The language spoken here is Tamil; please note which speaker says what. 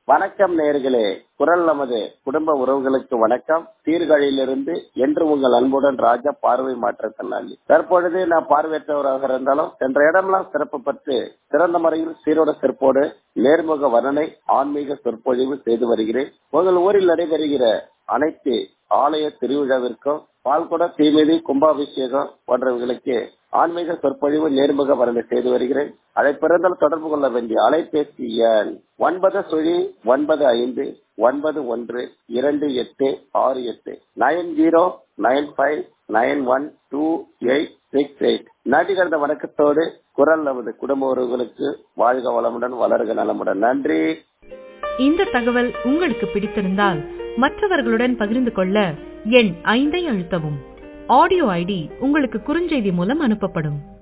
Speaker 1: வணக்கம் நேர்களே குரல் நமது குடும்ப உறவுகளுக்கு வணக்கம் சீர்காழியிலிருந்து என்று உங்கள் அன்புடன் ராஜா பார்வை மாற்றத்தினாலி தற்பொழுது நான் பார்வையற்றவராக இருந்தாலும் சென்ற இடமெல்லாம் சிறப்பு பெற்று சிறந்த முறையில் சீரோட சிறப்போடு நேர்முக வர்ணனை ஆன்மீக சொற்பொழிவு செய்து வருகிறேன் உங்கள் ஊரில் நடைபெறுகிற அனைத்து ஆலய திருவிழாவிற்கும் பால்குட தீமிதி கும்பாபிஷேகம் போன்றவர்களுக்கு ஆன்மீக சொற்பொழிவு நேர்முக வர்ணனை செய்து வருகிறேன் அதை பிறந்தால் தொடர்பு கொள்ள வேண்டிய அலைபேசி எண் ஒன்பது சுழி ஒன்பது ஐந்து ஒன்பது ஒன்று இரண்டு எட்டு ஆறு எட்டு nine zero nine five nine one two eight six eight நடிகர்ந்த வணக்கத்தோடு குரல் நமது குடும்ப உறவுகளுக்கு வாழ்க வளமுடன் வளர்க நலமுடன் நன்றி
Speaker 2: இந்த தகவல் உங்களுக்கு பிடித்திருந்தால் மற்றவர்களுடன் பகிர்ந்து கொள்ள எண் ஐந்தை அழுத்தவும் ஆடியோ ஐடி உங்களுக்கு குறுஞ்செய்தி மூலம் அனுப்பப்படும்